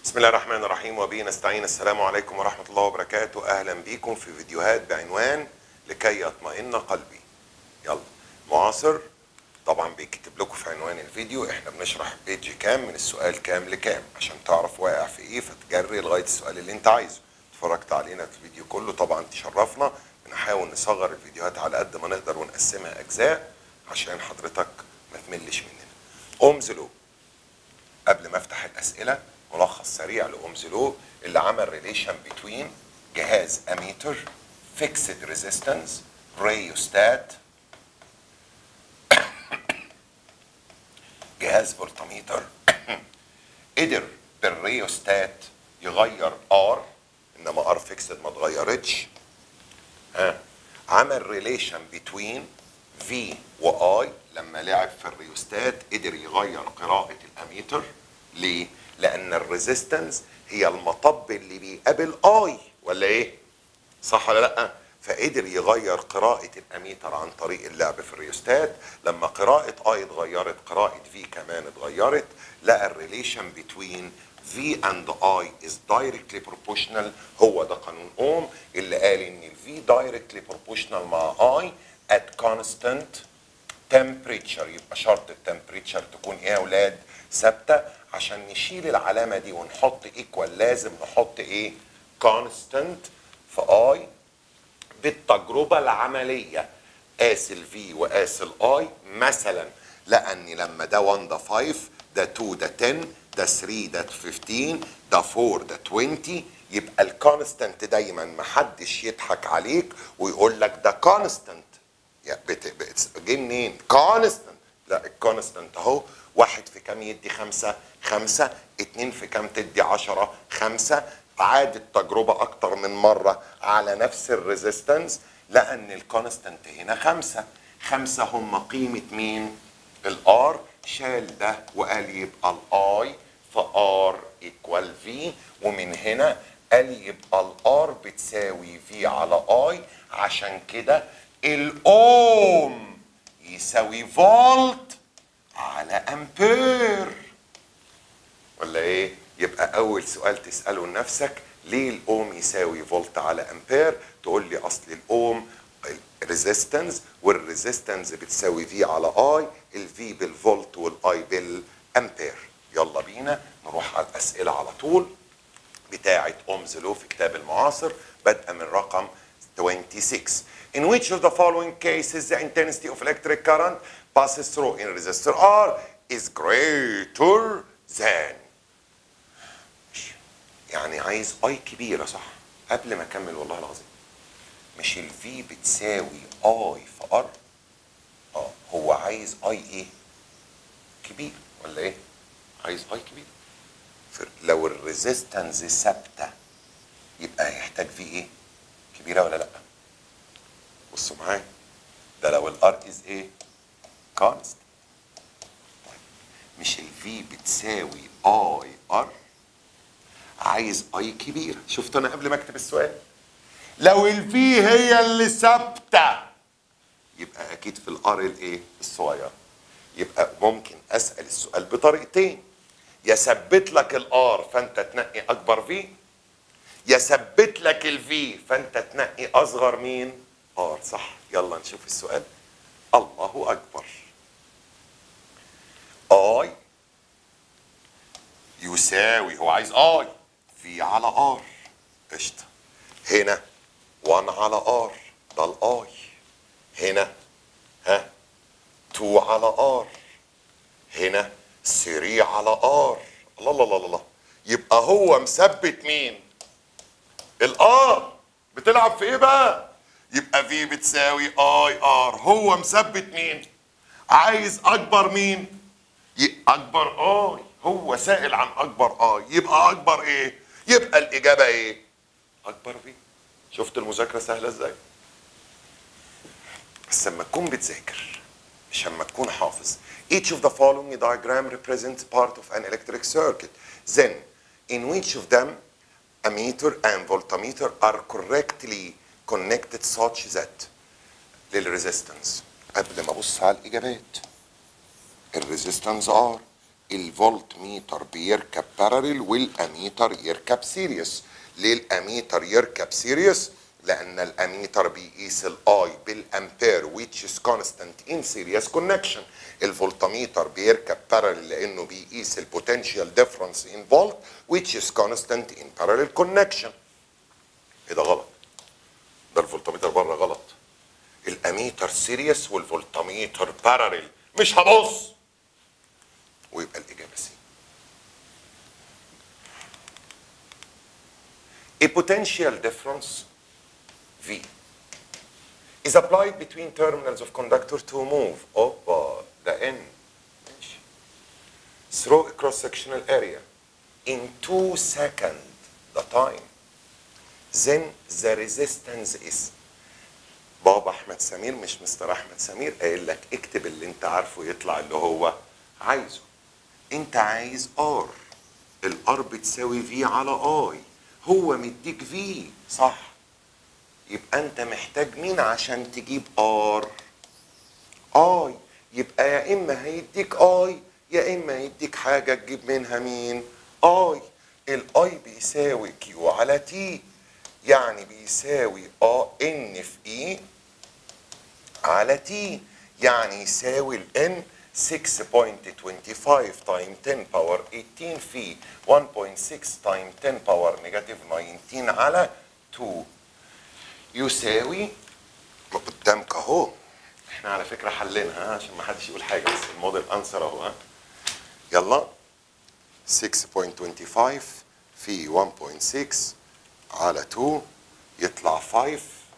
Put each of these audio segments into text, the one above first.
بسم الله الرحمن الرحيم وبه نستعين السلام عليكم ورحمة الله وبركاته أهلا بكم في فيديوهات بعنوان لكي يطمئن قلبي يلا معاصر طبعا بيكتب لكم في عنوان الفيديو احنا بنشرح بيج كام من السؤال كام لكام عشان تعرف واقع في ايه فتجري لغاية السؤال اللي انت عايزه اتفرجت علينا في الفيديو كله طبعا تشرفنا بنحاول نصغر الفيديوهات على قد ما نقدر ونقسمها اجزاء عشان حضرتك ما تملش مننا أمزلو قبل ما افتح الاسئله ملخص سريع لاومزلو اللي عمل ريليشن بتوين جهاز اميتر فيكسد ريزيستنس ريوستات جهاز فولتميتر قدر بالريوستات يغير ار انما ار فيكسد ما اتغيرتش ها عمل ريليشن بتوين في واي لما لعب في الريوستات قدر يغير قراءة الاميتر ليه؟ لأن الريزيستنس هي المطب اللي بيقابل اي ولا ايه؟ صح ولا لأ؟ فقدر يغير قراءة الاميتر عن طريق اللعب في الريوستات لما قراءة اي اتغيرت قراءة في كمان اتغيرت لقى الريليشن بتوين V and I is directly proportional هو ده قانون اوم اللي قال ان ال V directly proportional مع I at constant temperature يبقى شرط التمبريتشر تكون ايه يا اولاد ثابته عشان نشيل العلامه دي ونحط ايكوال لازم نحط ايه constant في I بالتجربه العمليه قاس الفي وقاس الاي مثلا لقى ان لما ده 1 ده 5 ده 2 ده 10 ده 3 ده 15 ده 4 ده 20 يبقى الكونستنت دايما محدش يضحك عليك ويقول لك ده كونستنت جه منين؟ كونستنت لا الكونستنت اهو واحد في كام يدي خمسة خمسة اتنين في كام تدي عشرة خمسة عادت تجربة أكتر من مرة على نفس الريزيستنس لقى إن الكونستنت هنا خمسة خمسة هم قيمة مين؟ الار شال ده وقال يبقى الاي في ار ايكوال في ومن هنا قال يبقى الار بتساوي في على اي عشان كده الاوم يساوي فولت على امبير ولا ايه يبقى اول سؤال تساله لنفسك ليه الاوم يساوي فولت على امبير تقول لي اصل الاوم ريزيستنس والريزيستنس بتساوي في على اي الفي بالفولت والاي بالامبير يلا بينا نروح على الاسئله على طول بتاعه اومز لو في كتاب المعاصر بادئه من رقم 26 In which of the following cases the intensity of electric current passes through in resistor R is greater than يعني عايز اي كبيره صح قبل ما اكمل والله العظيم مش الفي بتساوي اي في ار اه هو عايز اي ايه كبير ولا ايه عايز اي كبير لو الريزيستنس ثابته يبقى هيحتاج فيه ايه كبيره ولا لا بصوا معايا ده لو الار از ايه كونست طيب مش الفي بتساوي اي ار عايز اي كبيره شفت انا قبل ما اكتب السؤال لو الفي هي اللي ثابته يبقى اكيد في الار الايه الصغير يبقى ممكن اسال السؤال بطريقتين يثبت لك الار فانت تنقي اكبر في يثبت لك الفي فانت تنقي اصغر مين ار صح يلا نشوف السؤال الله اكبر اي يساوي هو عايز اي في على ار قشطه هنا 1 على ار ده الاي هنا ها 2 على ار هنا 3 على ار الله الله الله الله يبقى هو مثبت مين الار بتلعب في ايه بقى يبقى في بتساوي اي ار هو مثبت مين عايز اكبر مين اكبر اي هو سائل عن اكبر اي يبقى اكبر ايه يبقى الاجابه ايه اكبر في شفت المذاكره سهله ازاي بس لما تكون بتذاكر مش لما تكون حافظ each of the following diagram represents part of an electric circuit then in which of them ammeter and voltmeter are correctly connected such that للريزيستنس قبل ما ابص على الاجابات الريزيستنس ار الفولت ميتر بيركب باراليل والاميتر يركب سيريس ليه الاميتر يركب سيريس لان الاميتر بيقيس الاي بالامبير which is constant in series connection الفولتميتر بيركب باراليل لانه بيقيس البوتنشال ديفرنس ان فولت which is constant in parallel connection ايه ده غلط ده الفولتميتر بره غلط الاميتر سيريس والفولتميتر باراليل مش هبص ويبقى الاجابه سي A potential difference V is applied between terminals of conductor to move اوبا ده N ماشي through a cross-sectional area in two seconds the time then the resistance is بابا احمد سمير مش مستر احمد سمير قايل لك اكتب اللي انت عارفه يطلع اللي هو عايزه انت عايز ار الار بتساوي في على اي هو مديك في صح يبقى انت محتاج مين عشان تجيب ار اي يبقى يا اما هيديك اي يا اما يديك حاجه تجيب منها مين اي الاي بيساوي كيو على تي يعني بيساوي اه ان في اي على تي يعني يساوي الان 6.25 تايم 10 باور 18 في 1.6 تايم 10 باور نيجاتيف 19 على 2 يساوي قدامك اهو احنا على فكره حلينها ها، عشان ما حدش يقول حاجه بس الموديل انسر اهو ها يلا 6.25 في 1.6 على 2 يطلع 5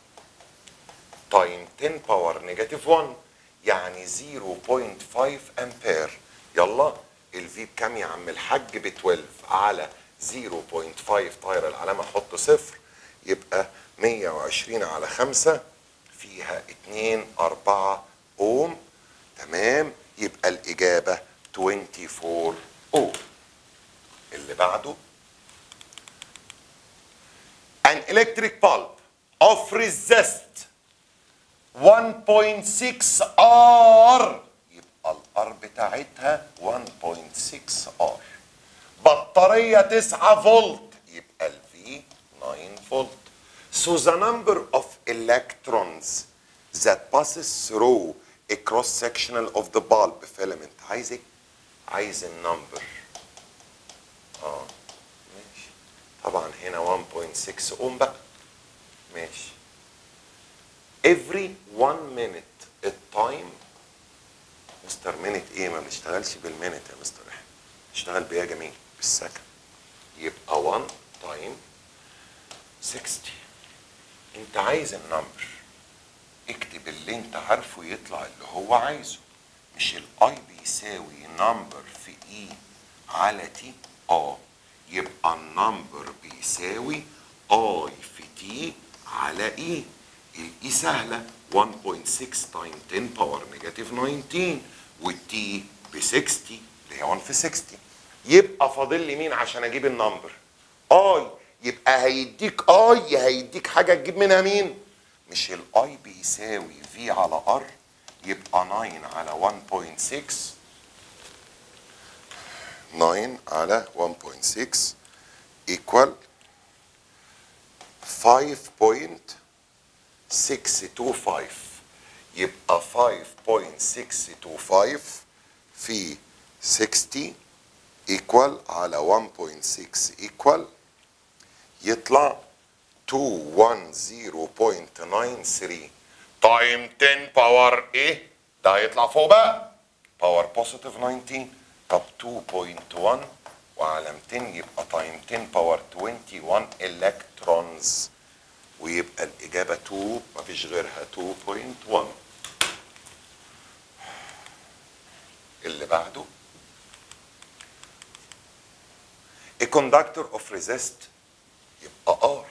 تايم 10 باور نيجاتيف 1 يعني 0.5 امبير يلا الفي بكام يا عم الحاج ب 12 على 0.5 طايره العلامه حط صفر يبقى 120 على 5 فيها 2 4 اوم تمام يبقى الاجابه 24 اوم اللي بعده an electric bulb of resist 1.6 R يبقى الار بتاعتها 1.6 R بطارية 9 فولت يبقى ال V 9 فولت So the number of electrons that passes through a cross sectional of the bulb filament عايز ايه؟ عايز النمبر اه ماشي طبعا هنا 1.6 اوم بقى ماشي every one minute التايم مستر مينت ايه ما بنشتغلش بالمينت يا مستر احنا نشتغل بيها جميل بالسكند يبقى 1 تايم 60 انت عايز النمبر اكتب اللي انت عارفه يطلع اللي هو عايزه مش الاي بيساوي نمبر في اي على تي اه يبقى النمبر بيساوي اي في تي على اي الاي سهله 1.6 تايم 10 باور نيجاتيف 19 والتي ب 60 اللي هي 1 في 60 يبقى فاضل لي مين عشان اجيب النمبر اي يبقى هيديك اي يا هيديك حاجه تجيب منها مين مش الاي بيساوي في على ار يبقى 9 على 1.6 9 على 1.6 equal 5.625 يبقى 5.625 في 60 equal على 1.6 equal يطلع 210.93 تايم 10 باور ايه؟ ده هيطلع فوق بقى باور بوزيتيف 19 طب 2.1 وعلى 200 يبقى تايم 10 باور 21 الكترونز ويبقى الاجابه 2 مفيش غيرها 2.1 اللي بعده A conductor of resist يبقى R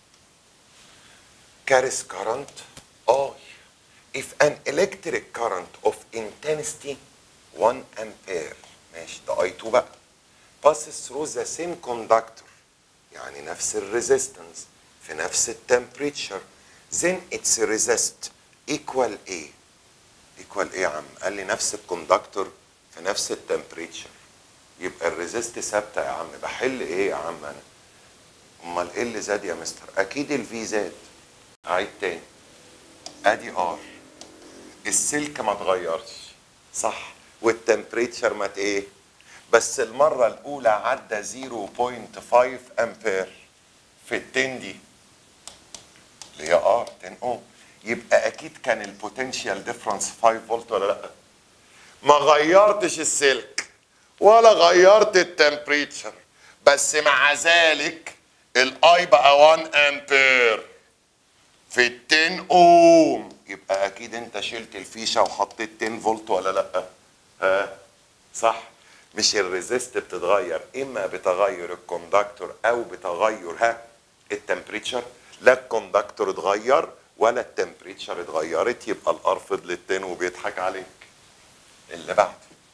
carries current I if an electric current of intensity 1 ampere ماشي ده I2 بقى passes through the same conductor يعني نفس الريزيستنس في نفس التمبريتشر then its resist equal A equal ايه يا عم قال لي نفس الكوندكتور في نفس التمبريتشر يبقى الريزيست ثابته يا عم بحل ايه يا عم انا امال ايه اللي زاد يا مستر اكيد الفي زاد عيد تاني ادي ار السلك ما اتغيرش صح والتمبريتشر ما ت- ايه بس المره الاولى عدى 0.5 امبير في ال 10 دي اللي هي ار 10 اوم يبقى اكيد كان البوتنشال ديفرنس 5 فولت ولا لا ما غيرتش السلك ولا غيرت التمبريتشر بس مع ذلك الاي بقى 1 امبير في ال 10 اوم يبقى اكيد انت شلت الفيشه وحطيت 10 فولت ولا لا ها صح مش الريزيست بتتغير اما بتغير الكوندكتور او بتغير ها التمبريتشر لا الكوندكتور اتغير ولا التمبريتشر اتغيرت يبقى الار فضلت 10 وبيضحك عليك اللي بعده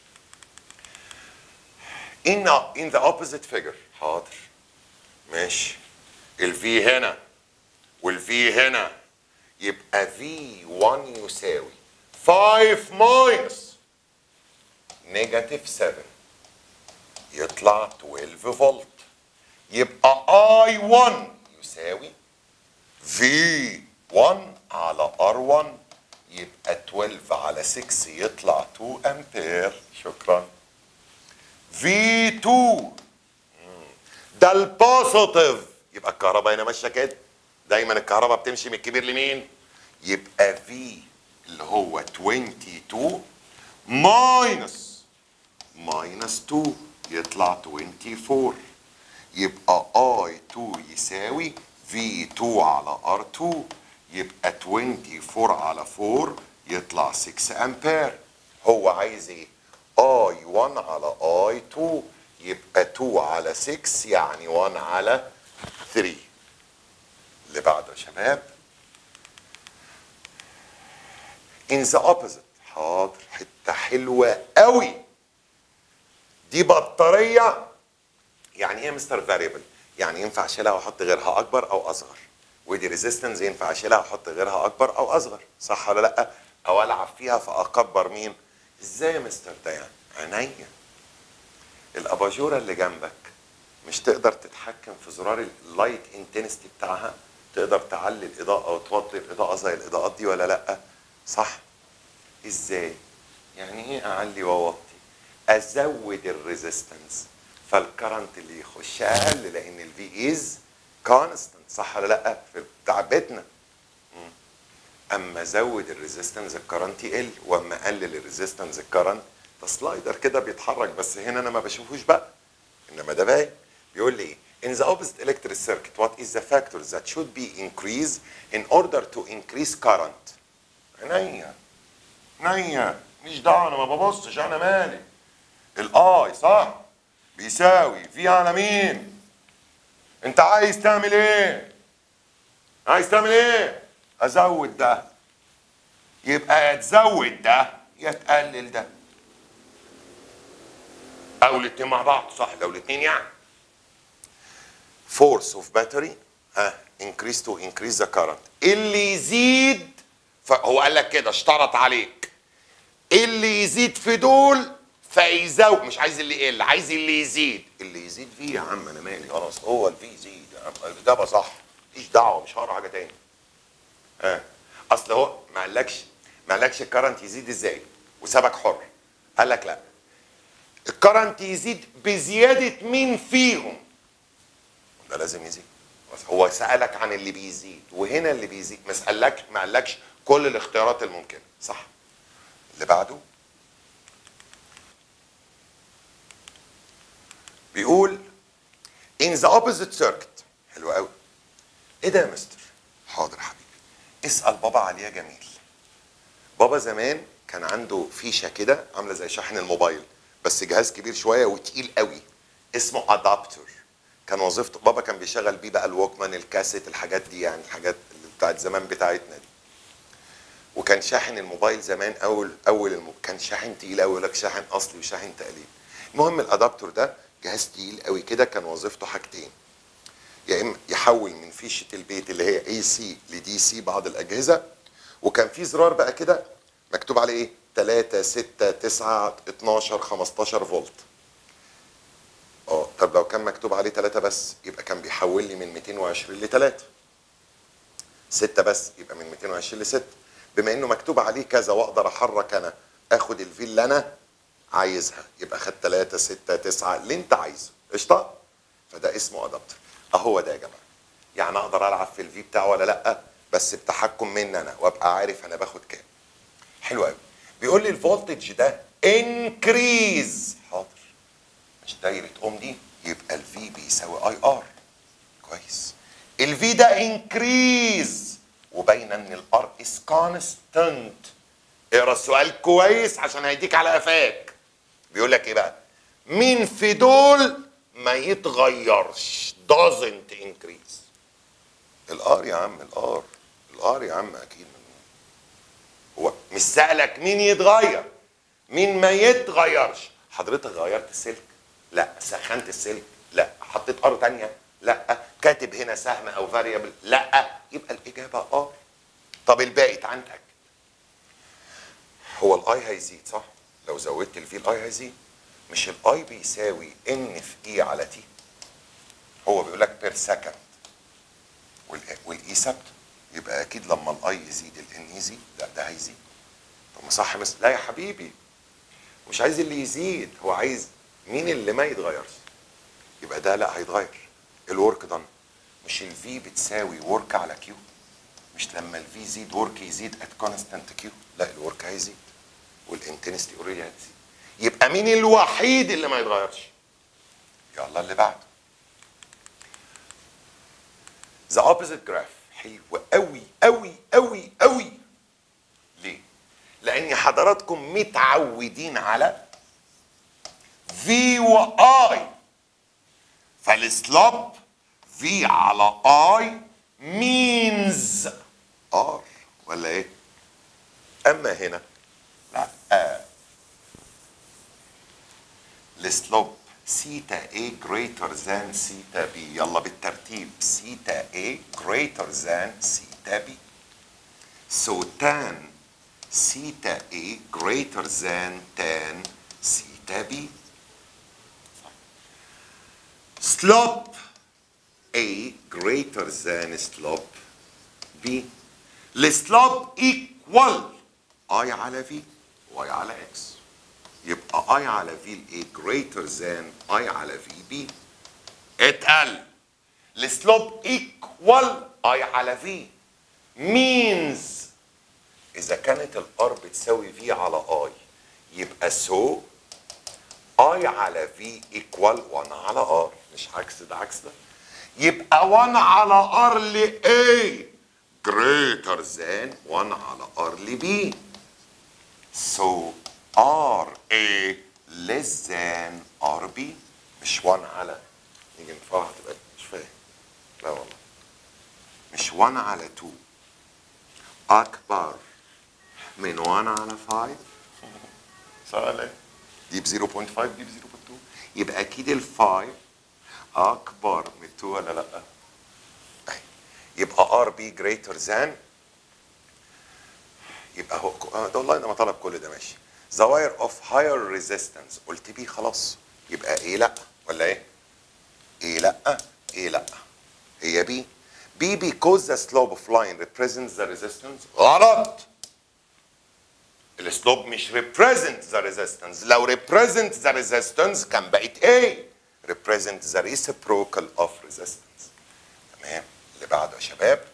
in in the opposite figure حاضر ماشي الفي هنا والفي هنا يبقى V1 يساوي 5 ماينس نيجاتيف 7 يطلع 12 فولت يبقى I1 يساوي V1 على R1 يبقى 12 على 6 يطلع 2 امبير شكرا V2 ده البوزيتيف يبقى الكهرباء هنا ماشيه كده دايما الكهرباء بتمشي من الكبير لمين يبقى V اللي هو 22 ماينس ماينس 2 يطلع 24 يبقى I2 يساوي V2 على R2 يبقى 24 على 4 يطلع 6 امبير هو عايز ايه I1 على I2 يبقى 2 على 6 يعني 1 على 3 اللي بعده يا شباب in the opposite حاضر حته حلوه قوي دي بطاريه يعني ايه مستر فاريبل يعني ينفع اشيلها واحط غيرها اكبر او اصغر ودي ريزيستنس ينفع اشيلها واحط غيرها اكبر او اصغر صح ولا لا او العب فيها فاكبر مين ازاي يا مستر ده يعني عينيا الاباجوره اللي جنبك مش تقدر تتحكم في زرار اللايت انتنستي بتاعها تقدر تعلي الاضاءه وتوطي الاضاءه زي الاضاءات دي ولا لا صح ازاي يعني ايه اعلي واوطي ازود الريزيستنس فالكرنت اللي يخش اقل لان الفي از كونستنت صح ولا لا في بتاع بيتنا مم. اما ازود الريزيستنس الكرنت يقل واما اقلل الريزيستنس الكرنت ده سلايدر كده بيتحرك بس هنا انا ما بشوفوش بقى انما ده باين بيقول لي ايه In the opposite electric circuit, what is the factors that should be increased in order to increase current? عينيا عينيا مش دعوه انا ما ببصش انا مالي الاي صح بيساوي في على مين انت عايز تعمل ايه عايز تعمل ايه ازود ده يبقى يا تزود ده يا تقلل ده او الاتنين مع بعض صح لو الاتنين يعني force of battery ها increase to increase the current اللي يزيد فهو قال لك كده اشترط عليك اللي يزيد في دول فيزود مش عايز اللي يقل عايز اللي يزيد اللي يزيد فيه يا عم انا مالي خلاص هو الفي يزيد يا عم الاجابه صح مفيش دعوه مش هقرا حاجه تاني ها اصل هو ما قالكش ما قالكش الكرنت يزيد ازاي وسابك حر قال لك لا الكرنت يزيد بزياده مين فيهم ده لازم يزيد بس هو سالك عن اللي بيزيد وهنا اللي بيزيد ما سالك ما قالكش كل الاختيارات الممكنه صح اللي بعده بيقول in the opposite circuit حلو قوي ايه ده يا مستر حاضر يا حبيبي اسال بابا عليا جميل بابا زمان كان عنده فيشه كده عامله زي شاحن الموبايل بس جهاز كبير شويه وتقيل قوي اسمه ادابتور كان وظيفته بابا كان بيشغل بيه بقى الووكمان الكاسيت الحاجات دي يعني الحاجات اللي بتاعت زمان بتاعتنا دي وكان شاحن الموبايل زمان اول اول الم... كان شاحن تقيل قوي يقول لك شاحن اصلي وشاحن تقليد المهم الادابتور ده جهاز تقيل قوي كده كان وظيفته حاجتين يا اما يحول من فيشه البيت اللي هي اي سي لدي سي بعض الاجهزه وكان في زرار بقى كده مكتوب عليه ايه 3 6 9 12 15 فولت طب لو كان مكتوب عليه 3 بس يبقى كان بيحول لي من 220 ل 3 6 بس يبقى من 220 ل 6 بما انه مكتوب عليه كذا واقدر احرك انا اخد الفي اللي انا عايزها يبقى خد 3 6 9 اللي انت عايزه قشطه فده اسمه ادابتر اهو ده يا جماعه يعني اقدر العب في الفي بتاعه ولا لا بس بتحكم مني انا وابقى عارف انا باخد كام حلو قوي بيقول لي الفولتج ده انكريز حاضر مش دايره اوم دي يبقى الفي بيساوي اي ار كويس الفي ده انكريز وباين ان الار از كونستنت اقرا السؤال كويس عشان هيديك على قفاك بيقول لك ايه بقى مين في دول ما يتغيرش doesn't increase الار يا عم الار الار يا عم اكيد هو مش سألك مين يتغير مين ما يتغيرش حضرتك غيرت السلك لا سخنت السلك لا حطيت ار تانية لا كاتب هنا سهم او فاريبل لا يبقى الاجابه اه طب الباقي تعال نتاكد هو الاي هيزيد صح لو زودت الفي الاي هيزيد مش الاي بيساوي ان في اي على تي هو بيقول لك بير سكند والاي ثابت يبقى اكيد لما الاي يزيد الان يزيد لا ده هيزيد طب ما صح بس لا يا حبيبي مش عايز اللي يزيد هو عايز مين اللي ما يتغيرش يبقى ده لا هيتغير الورك دان مش الفي بتساوي ورك على كيو مش لما الفي يزيد ورك يزيد ات كونستانت كيو لا الورك هيزيد والانتنستي اوريدي هتزيد يبقى مين الوحيد اللي ما يتغيرش يلا اللي بعده ذا اوبوزيت جراف حلو قوي قوي قوي قوي ليه لان حضراتكم متعودين على في واي فالسلوب في على اي مينز ار ولا ايه اما هنا لا آه. السلوب سيتا A greater than سيتا B يلا بالترتيب سيتا A greater than سيتا B so tan سيتا A greater than tan سيتا B slope A greater than slope B السلوب equal I على V y على X يبقى I على V A greater than I على V B اتقل السلوب equal I على V means إذا كانت الار بتساوي V على I يبقى so I على V equal 1 على R مش عكس ده عكس ده يبقى 1 على R ل A greater than 1 على R ل B so R A less than R B مش 1 على نيجي نفرح تبقى مش فاهم لا والله مش 1 على 2 أكبر من 1 على 5 صح ولا إيه؟ دي ب 0.5 دي ب 0.2 يبقى اكيد ال 5 اكبر من 2 ولا لا؟ أهي. يبقى ار بي جريتر ذان يبقى هو آه، ده والله انا ما طلب كل ده ماشي ذا واير اوف هاير ريزيستنس قلت بي خلاص يبقى ايه لا ولا ايه؟ ايه لا ايه لا هي بي بي because the slope of line represents the resistance غلط السلوب مش represent the resistance لو represent the resistance كان بقت ايه represent the reciprocal of resistance تمام اللي بعده يا شباب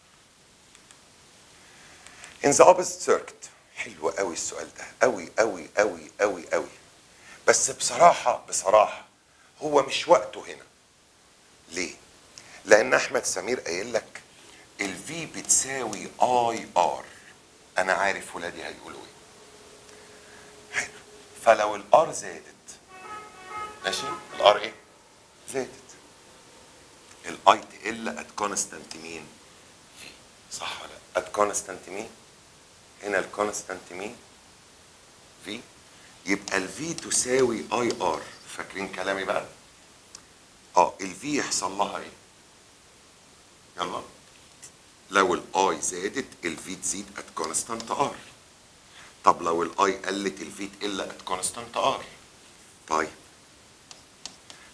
in the opposite circuit حلو قوي السؤال ده قوي قوي قوي قوي قوي بس بصراحة بصراحة هو مش وقته هنا ليه لان احمد سمير قايل لك الفي بتساوي اي ار انا عارف ولادي هيقولوا ايه حلو فلو الار زادت ماشي الار ايه زادت الاي تقل ات كونستانت مين في صح ولا ات كونستانت مين هنا الكونستانت مين في يبقى الفي تساوي اي ار فاكرين كلامي بقى اه الفي يحصل لها ايه يلا لو الاي زادت الفي تزيد ات كونستانت ار طب لو الاي قلت الفي تقل ات كونستانت ار طيب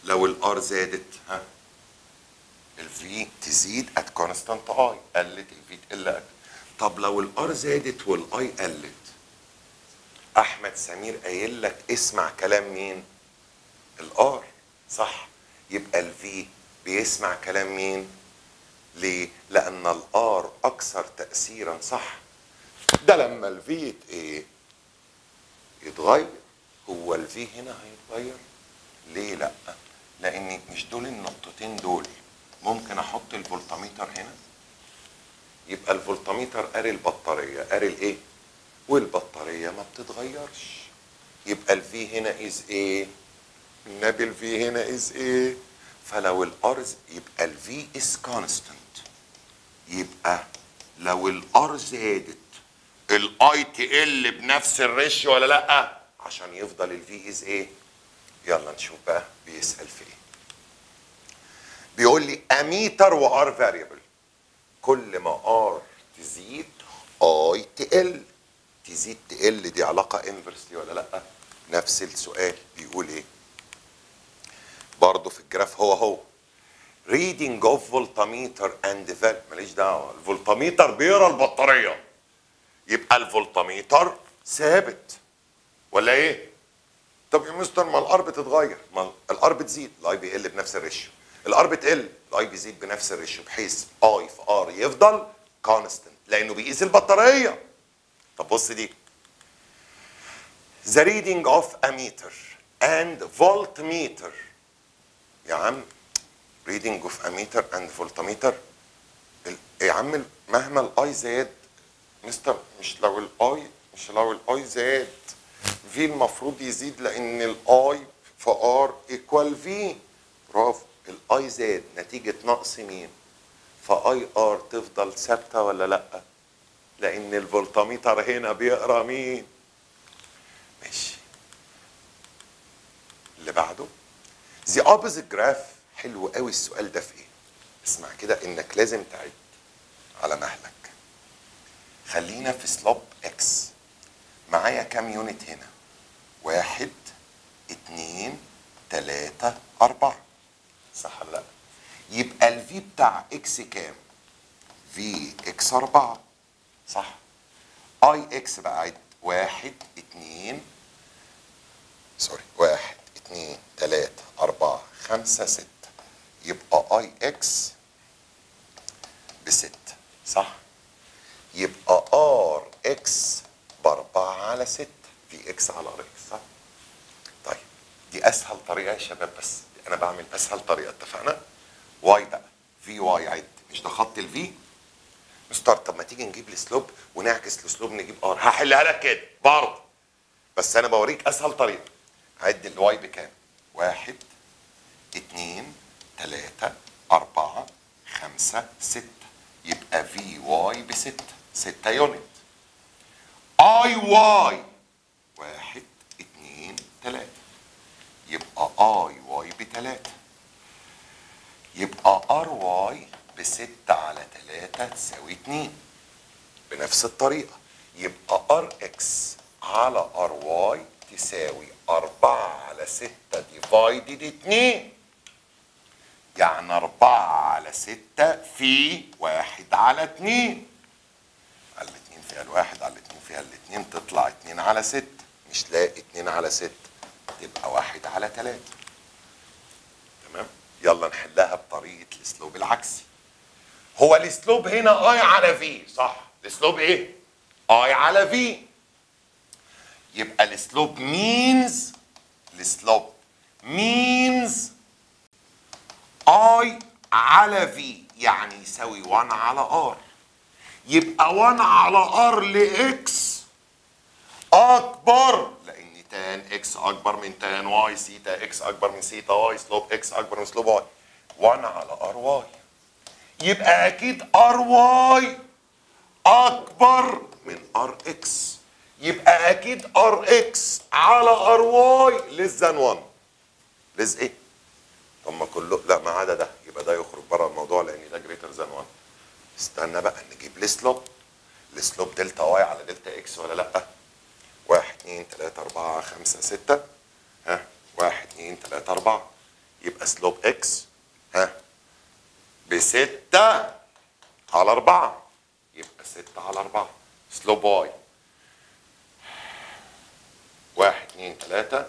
لو الار زادت ها الفي تزيد ات كونستانت اي قلت الفي تقل at. طب لو الار زادت والاي قلت احمد سمير قايل لك اسمع كلام مين الار صح يبقى الفي بيسمع كلام مين ليه لان الار اكثر تاثيرا صح ده لما الفي ايه يتغير هو الفي هنا هيتغير ليه لا لان مش دول النقطتين دول ممكن احط الفولتميتر هنا يبقى الفولتميتر قاري البطاريه قاري الايه والبطاريه ما بتتغيرش يبقى الفي هنا از ايه النبي الفي هنا از ايه فلو الارز يبقى الفي از كونستنت يبقى لو الار زادت الاي تقل بنفس الريشيو ولا لا عشان يفضل الفي از ايه يلا نشوف بقى بيسال في ايه بيقول لي اميتر وار فاريبل كل ما ار تزيد اي تقل تزيد تقل دي علاقه انفرسلي ولا لا نفس السؤال بيقول ايه برضه في الجراف هو هو reading of voltmeter and valve ماليش دعوه الفولتميتر بيقرا البطاريه يبقى الفولتميتر ثابت ولا ايه؟ طب يا مستر ما الار بتتغير ما الار بتزيد الاي بيقل بنفس الريشيو الار بتقل الاي بيزيد بنفس الريشيو بحيث اي في ار يفضل كونستنت لانه بيقيس البطاريه طب بص دي the reading of a meter and voltmeter يا عم reading of a meter and voltmeter ال- يا عم مهما الاي زاد مستر مش لو الاي مش لو الاي زاد في المفروض يزيد لان الاي في ار ايكوال في برافو الاي زاد نتيجه نقص مين فاي ار تفضل ثابته ولا لا لان الفولتميتر هنا بيقرا مين ماشي اللي بعده The opposite graph حلو قوي السؤال ده في ايه اسمع كده انك لازم تعد على مهلك خلينا في سلوب اكس معايا كام يونت هنا واحد اتنين تلاتة اربعة صح ولا لا يبقى الفي بتاع اكس كام في اكس اربعة صح اي اكس بقى عد واحد اتنين سوري واحد اتنين تلاتة أربعة خمسة ستة يبقى اي اكس بستة صح يبقى ار اكس بأربعة على ستة في اكس على ار اكس صح طيب دي اسهل طريقة يا شباب بس انا بعمل اسهل طريقة اتفقنا واي بقى في واي عد مش ده خط الفي مستر طب ما تيجي نجيب السلوب ونعكس السلوب نجيب ار هحلها لك كده برضه بس انا بوريك اسهل طريقه عد الواي بكام واحد اتنين تلاتة أربعة خمسة ستة يبقى في واي بستة ستة يونت اي واي واحد اتنين تلاتة يبقى اي واي بتلاتة يبقى ار واي بستة على تلاتة تساوي اتنين بنفس الطريقة يبقى ار اكس على ار واي تساوي أربعة على ستة ديفايدد اتنين يعني أربعة على ستة في واحد على اتنين على الاتنين فيها الواحد على الاتنين فيها الاتنين تطلع اتنين على ستة مش لاقي اتنين على ستة تبقى واحد على تلاتة تمام يلا نحلها بطريقة الاسلوب العكسي هو الاسلوب هنا اي على في صح الاسلوب ايه اي على في يبقى الاسلوب مينز الاسلوب مينز اي على في يعني يساوي 1 على ار يبقى 1 على ار لاكس اكبر لان تان اكس اكبر من تان واي سيتا اكس اكبر من سيتا واي سلوب اكس اكبر من سلوب واي 1 على ار واي يبقى اكيد ار واي اكبر من ار اكس يبقى اكيد ار اكس على ار واي ليس ذان 1 ليس ايه طب ما كله لا ما عدا ده يبقى ده يخرج بره الموضوع لان ده جريتر ذان 1 استنى بقى نجيب السلوب السلوب دلتا واي على دلتا اكس ولا لا واحد اتنين تلاتة أربعة خمسة ستة ها واحد اتنين تلاتة أربعة يبقى سلوب اكس ها بستة على أربعة يبقى ستة على أربعة سلوب واي واحد اتنين تلاتة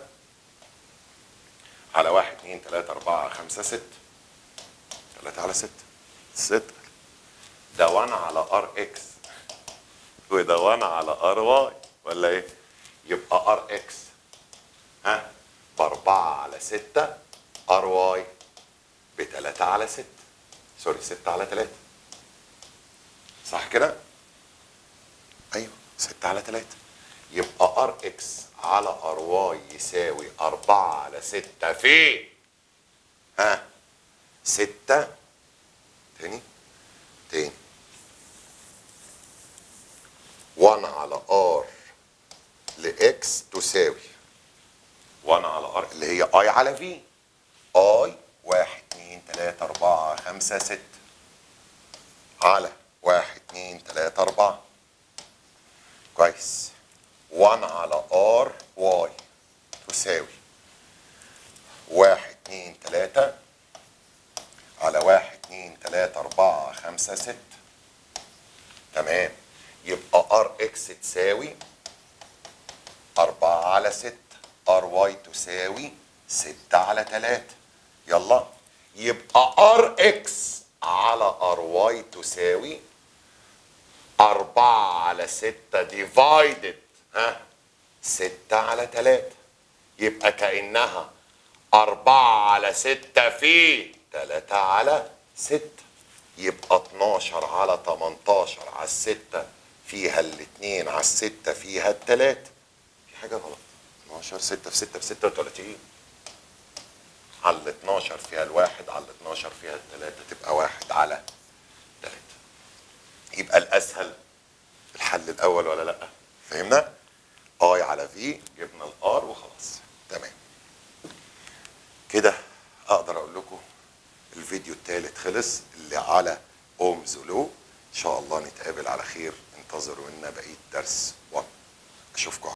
على واحد اتنين تلاتة أربعة خمسة ستة تلاتة على ستة ستة ده 1 على ار اكس وده 1 على ار واي ولا ايه؟ يبقى ار اكس ها بأربعة على ستة ار واي بتلاتة على ستة سوري ستة على تلاتة صح كده؟ ايوه ستة على تلاتة يبقى ار اكس على ار واي يساوي أربعة على ستة في ها ستة تاني تاني 1 على ار لاكس تساوي 1 على ار اللي هي اي على في اي 1 2 3 4 5 6 على 1 2 3 4 كويس 1 على ار واي تساوي 1 2 3 على 1 2 3 4 5 6 تمام يبقى ار اكس تساوي 4 على 6 ار واي تساوي 6 على 3 يلا يبقى ار اكس على ار واي تساوي 4 على 6 ديفايدد ها 6 على 3 يبقى كأنها 4 على 6 في 3 على 6 يبقى 12 على 18 على الستة فيها الاثنين على الستة فيها التلاتة في حاجة غلط 12 6 في 6 في 36 على ال 12 فيها الواحد على ال 12 فيها التلاتة تبقى واحد على تلاتة يبقى الأسهل الحل الأول ولا لأ؟ فهمنا؟ اي على في جبنا الار وخلاص تمام كده اقدر اقول لكم الفيديو الثالث خلص اللي على اومز لو ان شاء الله نتقابل على خير انتظروا منا بقيه درس 1 اشوفكم